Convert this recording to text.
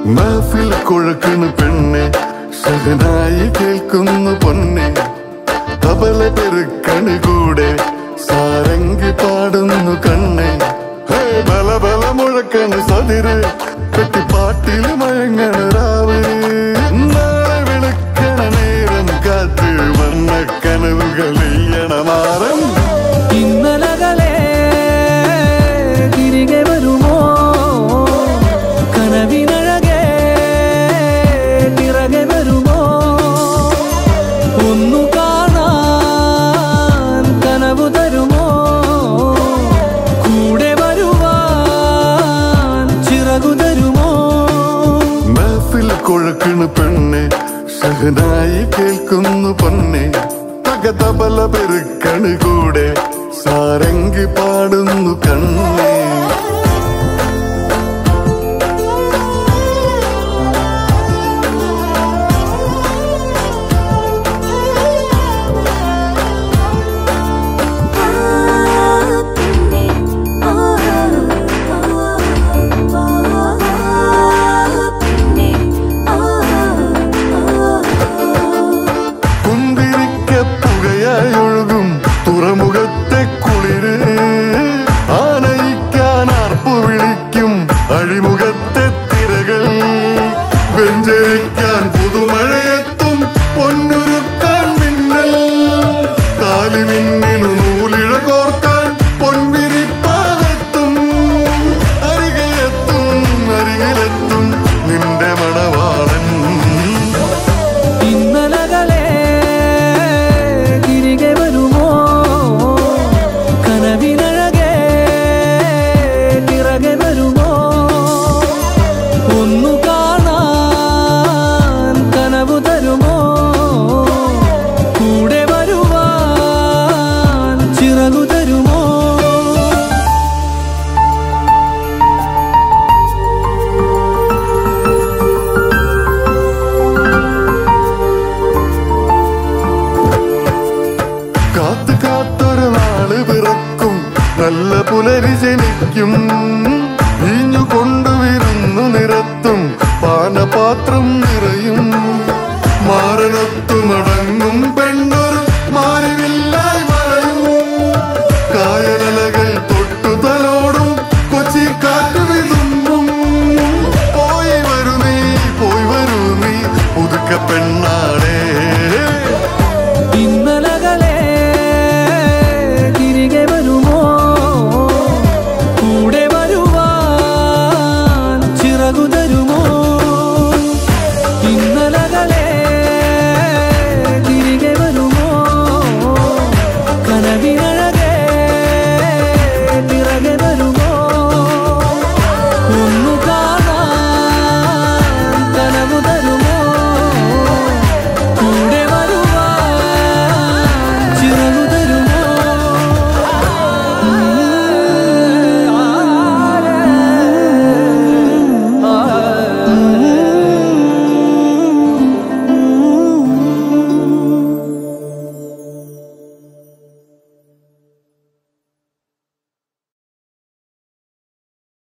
മഹഫിൽ കൊഴക്കണ് പെണ്ണെ സഹനായി കേൾക്കുന്നു പൊന്നെ തബല പെരുക്കണ് കൂടെ സാരംഗി പാടുന്നു കണ്ണെ ഹേ ബല ബല മുഴക്കണ് സതിര് പെട്ടിപ്പാട്ടിൽ മയങ്ങണ രാവ് നാളെ വിളിക്കണ നേരം കാത്ത് വന്ന കനവുകൾ മാറും ഇന്നലകളെ തിരികെ വരുമോ കനവിനഴകെ പിറകെ വരുമോ ഒന്നു കാണാൻ കനവു തരുമോ കൂടെ വരുവാൻ ചിറകു തരുമോ മഹഫിൽ കൊഴക്കണ് പെണ്ണെ സഹനായി കേൾക്കുന്നു പൊന്നെ തകതബല പെരുക്കണ് കൂടെ സാരംഗി പാടുന്നു കണ്ണേ കുന്തിരിക്ക പുകയായി ഒഴുകും തുറമുഖത്തെ കുളിര് ആനയിക്കാൻ ആർപ്പു വിളിക്കും അഴിമുഖത്തെ തിരകൾ വെഞ്ചരിക്കാൻ പുതുമഴയെത്തും പൊന്നുരുക്കാൻ മിന്നൽ കാലി മിന്നിനു നൂലിഴ കോർക്കാൻ പൊൻവിരിപ്പാലെത്തും അരികെത്തും അരികിലെത്തും നിന്റെ മണവാളൻ ഇന്നലകളെ തിരികെ വരുമോ കനവിനഴകെ പിറകെ വരുമോ ഒന്നു കാണാൻ കനവു തരുമോ കൂടെ വരുവാൻ ചിറകു തരുമോ കാത്തു കാത്തൊരു നാള് പിറക്കും നല്ല പുലരി ജനിക്കും വീഞ്ഞു കൊണ്ടുവരുന്നു നിരത്തും പാനപാത്രം